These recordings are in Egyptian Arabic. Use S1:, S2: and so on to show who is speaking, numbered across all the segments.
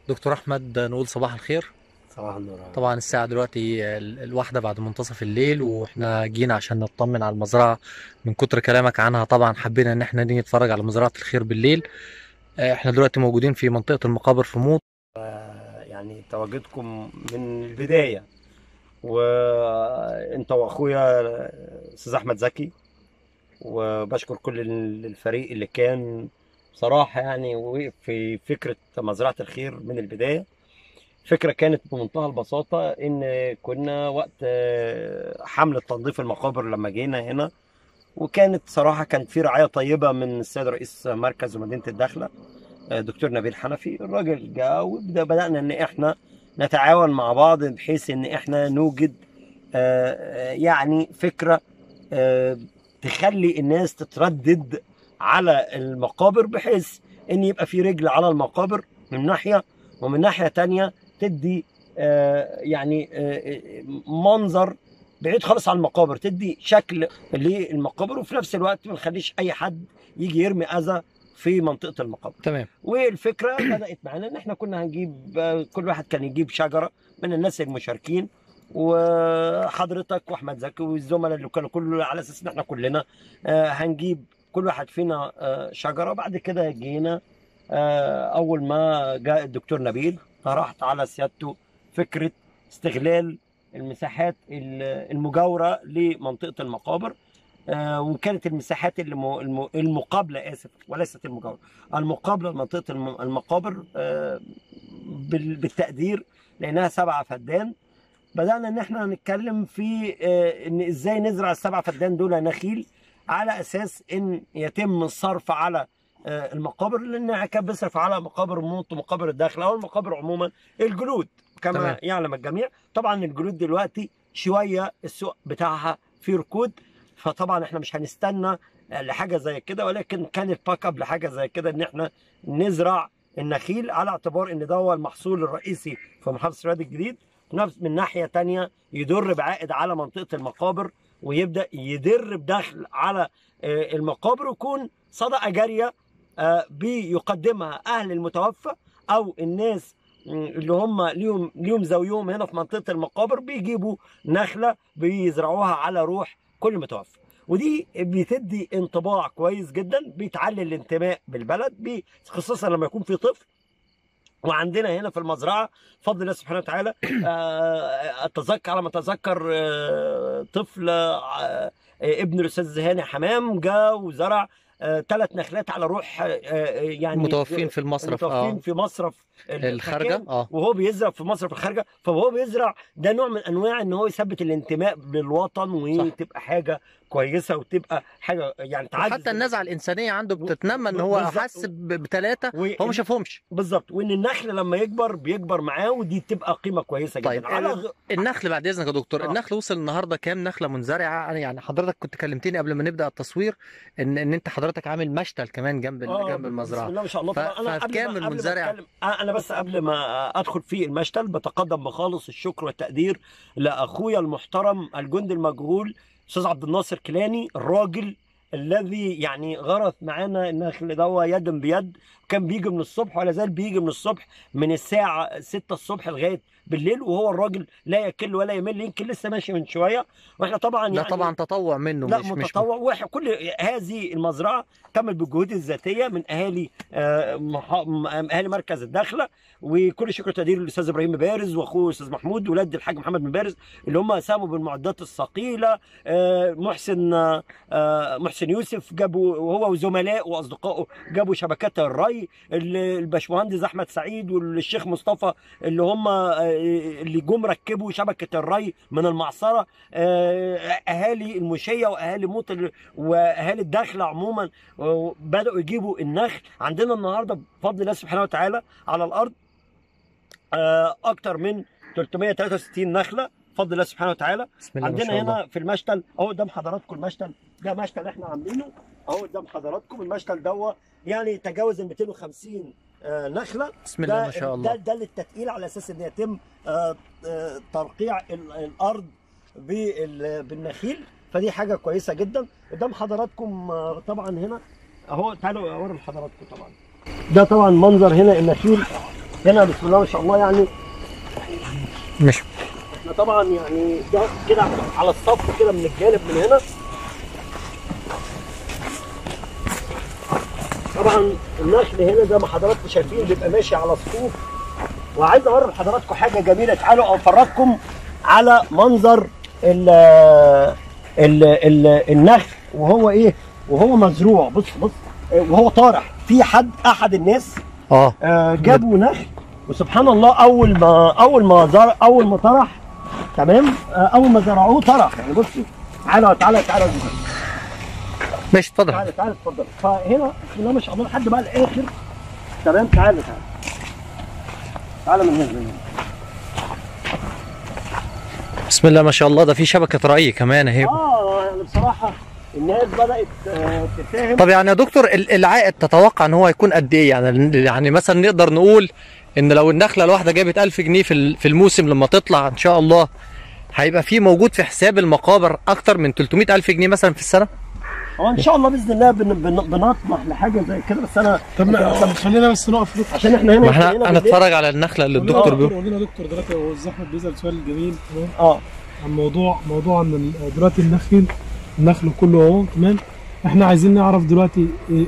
S1: دكتور احمد نقول صباح الخير
S2: صباح النور
S1: طبعا الساعه دلوقتي ال- الواحده بعد منتصف الليل واحنا جينا عشان نطمن على المزرعه من كتر كلامك عنها طبعا حبينا ان احنا نيجي نتفرج على مزرعه الخير بالليل آه، احنا دلوقتي موجودين في منطقه المقابر في موط
S2: يعني تواجدكم من البدايه وانت واخويا استاذ احمد زكي وبشكر كل الفريق اللي كان بصراحه يعني وقف في فكره مزرعه الخير من البدايه فكره كانت بمنتهى البساطه ان كنا وقت آه، حمله تنظيف المقابر لما جينا هنا وكانت صراحه كانت في رعايه طيبه من السيد رئيس مركز ومدينه الداخله آه، دكتور نبيل حنفي الراجل جاء وبدانا ان احنا نتعاون مع بعض بحيث ان احنا نوجد آه، آه، يعني فكره آه، تخلي الناس تتردد على المقابر بحيث ان يبقى في رجل على المقابر من ناحيه ومن ناحيه تانية تدي آه، يعني آه، منظر بعيد خالص عن المقابر تدي شكل للمقابر وفي نفس الوقت ما نخليش اي حد يجي يرمي اذى في منطقه المقابر
S1: تمام
S2: والفكره بدات معانا ان احنا كنا هنجيب آه، كل واحد كان يجيب شجره من الناس المشاركين وحضرتك واحمد زكي والزملاء اللي كانوا كله على اساس ان احنا كلنا آه، هنجيب كل واحد فينا آه، شجره بعد كده جينا آه، اول ما جاء الدكتور نبيل طرحت على سيادته فكره استغلال المساحات ال- المجاوره لمنطقه المقابر آه، وكانت المساحات الم- الم- المقابله اسف وليست المجاوره المقابله لمنطقه الم- المقابر آه، بال- بالتقدير لانها سبعه فدان بدانا ان احنا نتكلم في آه، ان ازاي نزرع السبع فدان دول نخيل على اساس ان يتم الصرف على آه، المقابر لان كان بيصرف على مقابر الموت ومقابر الداخل او المقابر عموما الجلود كما
S1: تمام.
S2: تمام. يعلم الجميع طبعا الجلود دلوقتي شويه السوق بتاعها في ركود فطبعا احنا مش هنستنى آه، لحاجه زي كده ولكن كان الباك اب لحاجه زي كده ان احنا نزرع النخيل على اعتبار ان ده هو المحصول الرئيسي في محافظه الوادي الجديد نفس من ناحيه تانية يدر بعائد على منطقه المقابر ويبدا يدر بدخل على آه، المقابر ويكون صدقه جاريه آه، بيقدمها اهل المتوفى او الناس مم، اللي هم ليهم ليهم زاويهم هنا في منطقه المقابر بيجيبوا نخله بيزرعوها على روح كل متوفى ودي بتدي انطباع كويس جدا بيتعلي الانتماء بالبلد بي- خصوصا لما يكون في طفل وعندنا هنا في المزرعه بفضل الله سبحانه وتعالى آه، اتذكر على ما اتذكر آه، طفل آه، ابن الاستاذ هاني حمام جاء وزرع ثلاث نخلات على روح آه، آه، يعني
S1: متوفين في المصرف
S2: متوفين
S1: اه
S2: في مصرف
S1: الخارجه
S2: المكان،
S1: اه
S2: وهو بيزرع في مصرف الخارجه فهو بيزرع ده نوع من انواع ان هو يثبت الانتماء بالوطن وتبقى حاجه كويسه وتبقى حاجه يعني تعزز
S1: حتى النزعه الانسانيه عنده بتتنمى ان هو
S2: بالظبط.
S1: حس بثلاثه
S2: و-
S1: هو ما شافهمش
S2: بالظبط وان النخل لما يكبر بيكبر معاه ودي تبقى قيمه كويسه جدا
S1: طيب
S2: على غ...
S1: النخل بعد اذنك يا دكتور
S2: آه.
S1: النخل وصل النهارده كام نخله منزرعه أنا يعني حضرتك كنت كلمتني قبل ما نبدا التصوير ان ان انت حضرتك عامل مشتل كمان جنب ال-
S2: آه،
S1: جنب
S2: بسم
S1: المزرعه
S2: الله ما شاء الله
S1: ف-
S2: طبعا انا قبل
S1: فبكام
S2: ما قبل ما
S1: المنزرع؟
S2: أتكلم- آه، انا بس قبل ما ادخل في المشتل بتقدم بخالص الشكر والتقدير لاخويا المحترم الجندي المجهول استاذ عبد الناصر كيلاني الراجل الذي يعني غرس معانا النخل ده يد بيد كان بيجي من الصبح ولا زال بيجي من الصبح من الساعه 6 الصبح لغايه بالليل وهو الراجل لا يكل ولا يمل يمكن لسه ماشي من شويه واحنا طبعا
S1: ده
S2: يعني
S1: طبعا تطوع منه
S2: لا
S1: مش مش
S2: متطوع واحد كل هذه المزرعه تمت بالجهود الذاتيه من اهالي آه، مح- م- اهالي مركز الداخله وكل شكر تقدير للاستاذ ابراهيم مبارز واخوه الاستاذ محمود ولاد الحاج محمد مبارز اللي هم ساهموا بالمعدات الثقيله آه، محسن آه، آه، محسن يوسف جابوا وهو وزملائه واصدقائه جابوا شبكات الري ال- الباشمهندس احمد سعيد والشيخ مصطفى اللي هم آه، اللي جم ركبوا شبكه الري من المعصره آه، اهالي المشيه واهالي موت ال- واهالي الداخله عموما آه، بداوا يجيبوا النخل عندنا النهارده بفضل الله سبحانه وتعالى على الارض آه، اكتر من 363 نخله بفضل الله سبحانه وتعالى
S1: بسم الله ما
S2: عندنا
S1: شاء الله
S2: هنا في المشتل اهو قدام حضراتكم المشتل ده مشتل احنا عاملينه اهو قدام حضراتكم المشتل دوت يعني تجاوز ال 250 آه، نخله
S1: بسم الله
S2: ده
S1: ما شاء
S2: ده
S1: الله
S2: ده للتثقيل على اساس ان يتم آه، آه، ترقيع ال- الارض بال- بالنخيل فدي حاجه كويسه جدا قدام حضراتكم آه، طبعا هنا اهو تعالوا اوري لحضراتكم طبعا ده طبعا منظر هنا النخيل هنا بسم الله ما شاء الله يعني
S1: مش
S2: احنا طبعا يعني ده كده على الصف كده من الجانب من هنا طبعا النخل هنا زي ما حضراتكم شايفين بيبقى ماشي على صفوف وعايز اوري لحضراتكم حاجه جميله تعالوا افرجكم على منظر ال ال ال النخل وهو ايه وهو مزروع بص بص وهو طارح في حد احد الناس
S1: اه
S2: آه، جابوا نخل وسبحان الله اول ما اول ما زرع اول ما طرح تمام آه، اول ما زرعوه طرح يعني بصوا تعالى تعالى تعالى
S1: ماشي اتفضل
S2: تعالى تعالى اتفضل فهنا بسم الله ما شاء الله لحد بقى الاخر تمام تعالى تعالى تعالى من هنا من هنا
S1: بسم الله ما شاء الله ده في شبكه ري كمان اهي
S2: اه يعني بصراحه الناس بدات آه، تفهم
S1: طب يعني يا دكتور ال- العائد تتوقع ان هو يكون قد ايه يعني يعني مثلا نقدر نقول ان لو النخله الواحده جابت 1000 جنيه في ال- في الموسم لما تطلع ان شاء الله هيبقى في موجود في حساب المقابر اكتر من 300 الف جنيه مثلا في السنه
S2: هو ان شاء الله باذن الله بن بن بنطمح لحاجه زي كده بس انا
S3: طب ما- طب خلينا بس نقف دكتور
S2: عشان احنا هنا
S1: ما احنا
S2: هنا بالليل.
S1: هنتفرج على النخله اللي الدكتور بيقول
S3: قول لنا دكتور دلوقتي هو الزحمه بيسال سؤال جميل تمام
S2: اه
S3: عن موضوع موضوع ان ال- دلوقتي النخل النخل كله اهو تمام احنا عايزين نعرف دلوقتي إيه،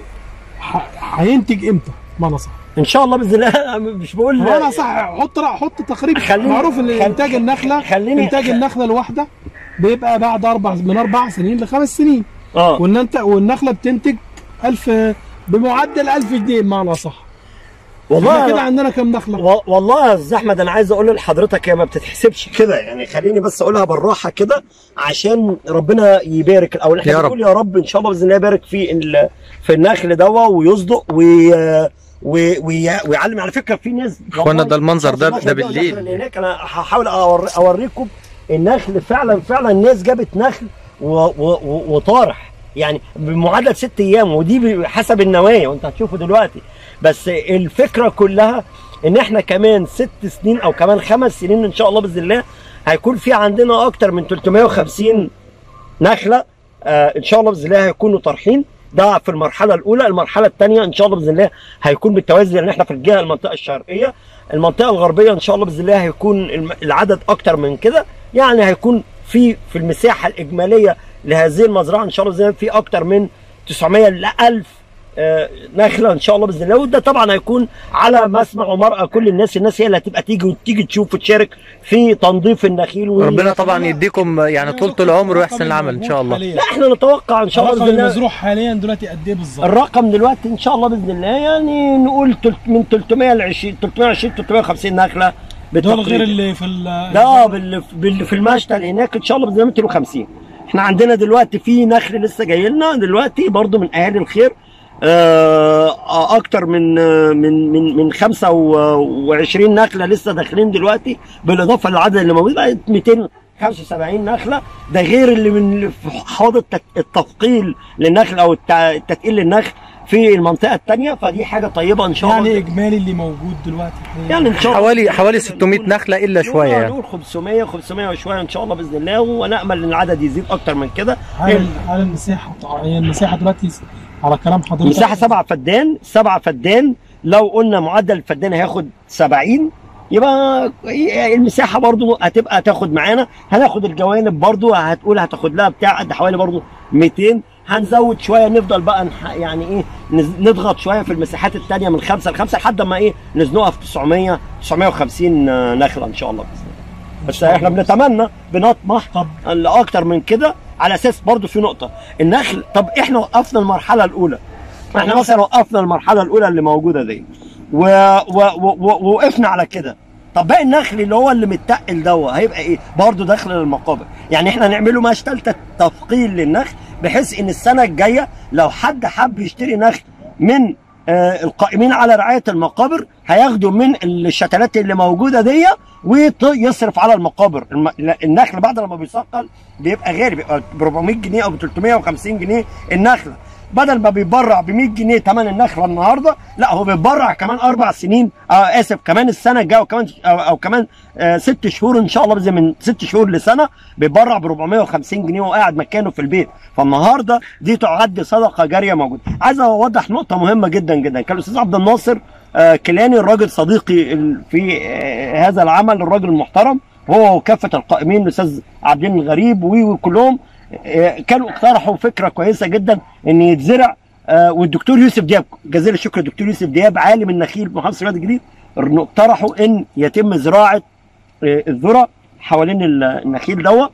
S3: ح- هينتج امتى؟ بمعنى صح
S2: ان شاء الله باذن الله مش بقول
S3: بمعنى صح حط لا حط تقريبا
S2: خليني-
S3: معروف ان
S2: خل-
S3: انتاج النخله
S2: خليني
S3: انتاج النخله الواحده بيبقى بعد اربع من اربع سنين لخمس سنين
S2: اه
S3: وان انت والنخله بتنتج 1000 بمعدل 1000 جنيه بمعنى صح
S2: والله
S3: كده عندنا كام نخله؟
S2: و- والله يا استاذ احمد انا عايز اقول لحضرتك هي ما بتتحسبش كده يعني خليني بس اقولها بالراحه كده عشان ربنا يبارك او احنا
S1: يا رب.
S2: بنقول يا رب ان شاء الله باذن الله يبارك في ال- في النخل دوا ويصدق وي وي- وي- ويعلم على فكره في ناس
S1: اخوانا ده المنظر ده
S2: والله
S1: ده
S2: النخل
S1: بالليل
S2: اللي هناك انا هحاول أور- اوريكم النخل فعلا فعلا الناس جابت نخل و- و- و- وطارح يعني بمعدل ست ايام ودي حسب النوايا وانت هتشوفه دلوقتي بس الفكره كلها ان احنا كمان ست سنين او كمان خمس سنين ان شاء الله باذن الله هيكون في عندنا اكتر من 350 نخله آه ان شاء الله باذن الله هيكونوا طارحين ده في المرحله الاولى المرحله الثانيه ان شاء الله باذن الله هيكون بالتوازي لان احنا في الجهه المنطقه الشرقيه المنطقه الغربيه ان شاء الله باذن الله هيكون الم- العدد اكتر من كده يعني هيكون في في المساحه الاجماليه لهذه المزرعه ان شاء الله باذن الله في اكتر من 900 ل 1000 آه، نخله ان شاء الله باذن الله وده طبعا هيكون على مسمع ومرأى كل الناس الناس هي اللي هتبقى تيجي وتيجي تشوف وتشارك في تنظيف النخيل و...
S1: ربنا طبعا يديكم يعني طول العمر ويحسن العمل ان شاء الله
S3: حاليا.
S2: لا احنا نتوقع ان شاء الله
S3: الرقم
S2: باذن الله
S3: المزروع حاليا دلوقتي قد ايه بالظبط؟
S2: الرقم دلوقتي ان شاء الله باذن الله يعني نقول تلت- من 300 ل 20 320 350 نخله
S3: دول
S2: بالتقريب.
S3: غير اللي في ال
S2: لا بال... بال... في المشتل هناك ان شاء الله باذن الله 250 احنا عندنا دلوقتي في نخل لسه جاي لنا دلوقتي برضو من اهالي الخير آه، اكتر من آه، من من من 25 نخله لسه داخلين دلوقتي بالاضافه للعدد اللي موجود بقت 275 نخله ده غير اللي من في حوض التك- التثقيل للنخل او الت- التثقيل للنخل في المنطقه الثانيه فدي حاجه طيبه ان شاء الله
S3: يعني اجمالي اللي موجود دلوقتي حاليا
S2: يعني ان شاء الله
S1: حوالي حوالي 600 نخله الا شويه يعني
S2: نقول 500 500 وشويه ان شاء الله باذن الله ونامل ان العدد يزيد اكتر من كده
S3: على على المساحه هي المساحه دلوقتي على كلام حضرتك
S2: مساحه سبعة فدان سبعة فدان لو قلنا معدل الفدان هياخد 70 يبقى المساحه برضو هتبقى تاخد معانا هناخد الجوانب برضو هتقول هتاخد لها بتاع قد حوالي برضو 200 هنزود شويه نفضل بقى نح- يعني ايه نز- نضغط شويه في المساحات الثانيه من خمسه لخمسه لحد ما ايه نزنقها في 900 950 نخله ان شاء الله باذن الله بس احنا بنتمنى بنطمح
S3: طب
S2: لاكتر من كده على اساس برضو في نقطه النخل طب احنا وقفنا المرحله الاولى احنا مثلا وقفنا المرحله الاولى اللي موجوده دي و- و- و- و- ووقفنا على كده طب باقي النخل اللي هو اللي متقل ده هيبقى ايه برضه داخل للمقابر يعني احنا نعمله مشتل تت- تثقيل للنخل بحيث ان السنه الجايه لو حد حب يشتري نخل من آه القائمين على رعايه المقابر هياخدوا من الشتلات اللي موجوده دي ويصرف على المقابر الم- النخل بعد لما بيثقل بيبقى غالي بيبقى ب 400 جنيه او ب 350 جنيه النخله بدل ما بيتبرع ب 100 جنيه ثمن النخله النهارده لا هو بيتبرع كمان اربع سنين آه اسف كمان السنه الجايه وكمان او, أو كمان آه ست شهور ان شاء الله زي من ست شهور لسنه بيتبرع ب 450 جنيه وهو قاعد مكانه في البيت فالنهارده دي تعد صدقه جاريه موجوده عايز اوضح نقطه مهمه جدا جدا كان الاستاذ عبد الناصر آه، كيلاني الراجل صديقي ال- في آه، هذا العمل الراجل المحترم هو وكافه القائمين الاستاذ عبدين الغريب و- وكلهم آه، كانوا اقترحوا فكره كويسه جدا ان يتزرع آه، والدكتور يوسف دياب جزيل الشكر الدكتور يوسف دياب عالم النخيل بمحافظه الوادي الجديد إنه اقترحوا ان يتم زراعه آه، الذره حوالين ال- النخيل دوت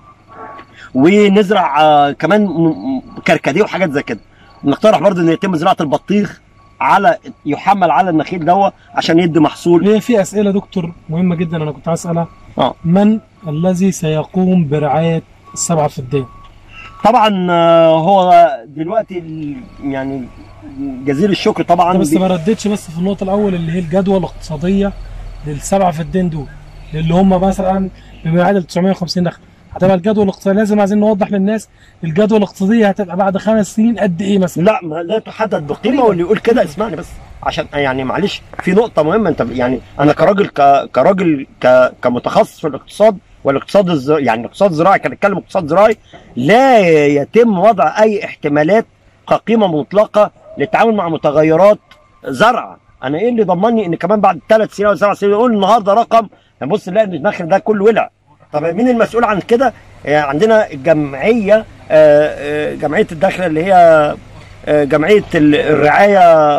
S2: ونزرع آه، كمان م- م- كركديه وحاجات زي كده نقترح برضه ان يتم زراعه البطيخ على يحمل على النخيل دوت عشان يدي محصول
S3: هي في اسئله دكتور مهمه جدا انا كنت عايز اسالها
S2: اه
S3: من الذي سيقوم برعايه السبعه فدان؟
S2: طبعا آه، هو دلوقتي ال- يعني جزيل الشكر طبعا
S3: انت بس
S2: بي-
S3: ما ردتش بس في النقطه الاول اللي هي الجدوى الاقتصاديه للسبعه فدان دول اللي هم مثلا بما يعادل 950 نخله هتبقى الجدوى الاقتصاديه لازم عايزين نوضح للناس الجدوى الاقتصاديه هتبقى بعد خمس سنين قد ايه مثلا؟
S2: لا ما لا تحدد بقيمه واللي يقول كده اسمعني بس عشان يعني معلش في نقطه مهمه انت يعني انا كراجل ك- كراجل ك- كمتخصص في الاقتصاد والاقتصاد الز... يعني الاقتصاد الزراعي كان نتكلم اقتصاد زراعي لا يتم وضع اي احتمالات كقيمه مطلقه للتعامل مع متغيرات زرع انا ايه اللي ضمني ان كمان بعد ثلاث سنين او سبع سنين يقول النهارده رقم نبص نلاقي ان النخل ده كله ولع طب مين المسؤول عن كده؟ آه، عندنا جمعيه آه، آه، جمعيه الدخل اللي هي آه، جمعيه ال- الرعايه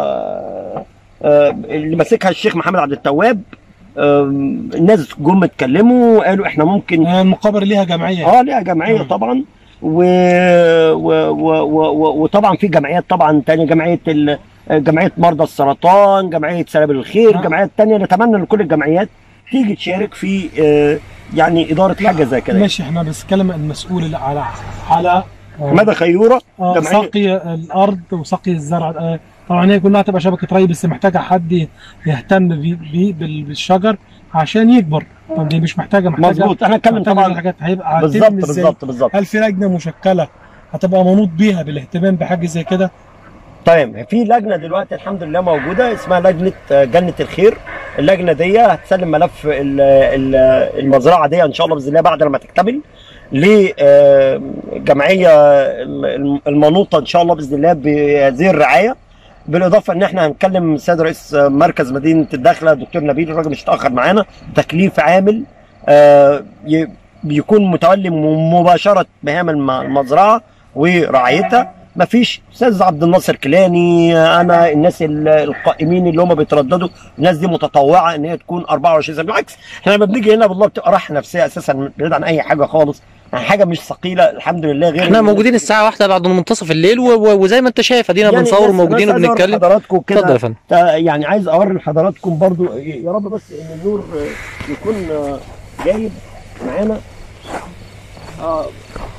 S2: آه، اللي ماسكها الشيخ محمد عبد التواب آه، الناس جم اتكلموا قالوا احنا ممكن
S3: آه، المقابر ليها جمعيه
S2: اه ليها جمعيه
S3: مم.
S2: طبعا و... و... و... و... وطبعا في جمعيات طبعا تانية جمعيه ال... جمعيه مرضى السرطان جمعيه سلام الخير
S3: آه.
S2: جمعيات تانية نتمنى ان كل الجمعيات تيجي تشارك في آه، يعني اداره حاجه زي كده
S3: ماشي احنا بنتكلم المسؤول اللي على على آه،
S2: مدى خيوره
S3: آه،
S2: جمعية-
S3: سقي الارض وسقي الزرع آه، طبعا هي كلها تبقى شبكه ري بس محتاجه حد يهتم بيه بيه بال- بالشجر عشان يكبر طب دي مش محتاجه محتاجه
S2: مظبوط احنا نتكلم
S3: محتاجة
S2: طبعا
S3: حاجات هيبقى
S2: بالظبط
S3: هتتم ازاي
S2: بالظبط بالظبط
S3: هل في لجنه مشكله هتبقى منوط بيها بالاهتمام بحاجه زي كده
S2: طيب في لجنه دلوقتي الحمد لله موجوده اسمها لجنه آه، جنه الخير اللجنه دي هتسلم ملف ال- ال- المزرعه دي ان شاء الله باذن الله بعد لما تكتمل لجمعيه المنوطه ان شاء الله باذن الله بهذه الرعايه بالاضافه ان احنا هنكلم السيد رئيس مركز مدينه الداخله الدكتور نبيل الراجل مش اتاخر معانا تكليف عامل آه، ي- بيكون متولي مباشره مهام الم- المزرعه ورعايتها مفيش استاذ عبد الناصر كيلاني انا الناس ال- القائمين اللي هم بيترددوا الناس دي متطوعه ان هي تكون 24 سنه بالعكس احنا لما بنيجي هنا والله بتبقى راحه نفسيه اساسا بعيد عن اي حاجه خالص يعني حاجه مش ثقيله الحمد لله غير
S1: احنا موجودين الساعه واحدة بعد منتصف الليل و- و- وزي ما انت شايف ادينا
S2: يعني
S1: بنصور
S2: بس-
S1: وموجودين
S2: بس عايز أوري
S1: وبنتكلم
S2: حضراتكم كده
S1: اتفضل يا فندم
S2: تا- يعني عايز اوري لحضراتكم برضو يا رب بس ان النور آه، يكون آه، جايب معانا اه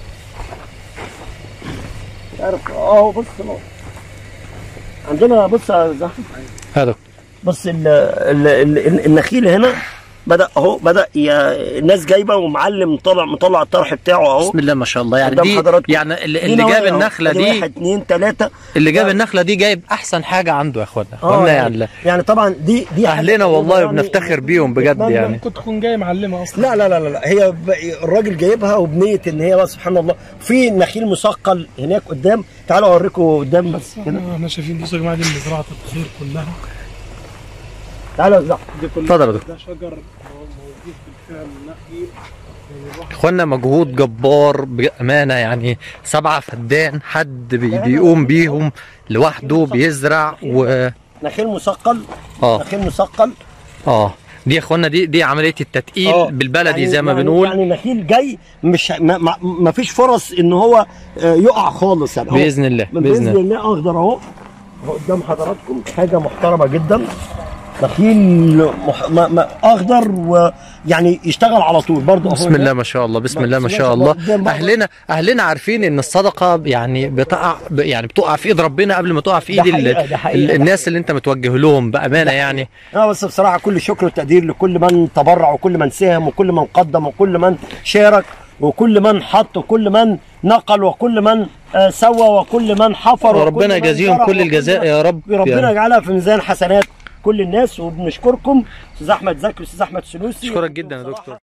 S2: مش عارف اه بص أهو. عندنا بص يا زهر
S1: هذا
S2: بص ال ال ال النخيل هنا بدا اهو بدا ي- الناس جايبه ومعلم طالع مطلع الطرح بتاعه اهو
S1: بسم الله ما شاء الله يعني
S2: قدام
S1: دي
S2: حضراتكم.
S1: يعني اللي,
S2: دي
S1: اللي جاب
S2: نوايا أهو.
S1: النخله
S2: أدي
S1: دي
S2: واحد اتنين تلاته
S1: اللي جاب
S2: آه.
S1: النخله دي جايب احسن حاجه عنده يا اخوانا
S2: اه
S1: قلنا
S2: يعني,
S1: يعني
S2: يعني طبعا دي دي حاجة
S1: اهلنا والله
S2: يعني
S1: وبنفتخر بيهم بجد
S2: نتمنى
S1: يعني
S3: ممكن تكون جاي معلمه اصلا
S2: لا لا لا لا, لا. هي ب- الراجل جايبها وبنيه ان هي بقى سبحان الله في نخيل مثقل هناك قدام تعالوا اوريكم قدام بس كده
S3: آه، احنا شايفين بصوا يا جماعه دي مزرعه الخير كلها
S2: تعالوا يا
S3: دي كلها
S1: اتفضل يا دكتور.
S3: ده شجر موجود بالفعل نخيل
S1: اخوانا مجهود جبار بامانه يعني سبعه فدان حد بي بيقوم بيهم لوحده بيزرع و
S2: نخيل مثقل
S1: اه
S2: نخيل مثقل
S1: اه دي يا اخوانا دي دي عمليه التتقيل
S2: آه.
S1: بالبلدي
S2: يعني-
S1: زي ما
S2: يعني-
S1: بنقول
S2: يعني نخيل جاي مش ما, ما, ما فيش فرص ان هو آه، يقع خالص يعني هو
S1: باذن الله
S2: من
S1: باذن
S2: باذن
S1: الله
S2: الله اخضر اهو أهو قدام حضراتكم حاجه محترمه جدا نخيل مح... ما... ما اخضر ويعني يشتغل على طول برضه
S1: بسم الله ما شاء الله بسم الله ما شاء الله اهلنا اهلنا عارفين ان الصدقه يعني بتقع يعني بتقع في ايد ربنا قبل ما تقع في
S2: ده
S1: ايد
S2: حقيقة،
S1: ال-
S2: ده حقيقة،
S1: ال-
S2: ده
S1: الناس اللي انت متوجه لهم بامانه يعني
S2: اه بس بصراحه كل شكر وتقدير لكل من تبرع وكل من ساهم وكل من قدم وكل من شارك وكل من حط وكل من نقل وكل من آه سوى وكل من حفر وكل
S1: وربنا
S2: من
S1: يجازيهم
S2: زرع
S1: كل
S2: وكل
S1: الجزاء
S2: من-
S1: يا رب
S2: ربنا
S1: يعني.
S2: يجعلها في ميزان حسنات كل الناس وبنشكركم استاذ احمد زكي واستاذ احمد سلوسي
S1: اشكرك جدا يا دكتور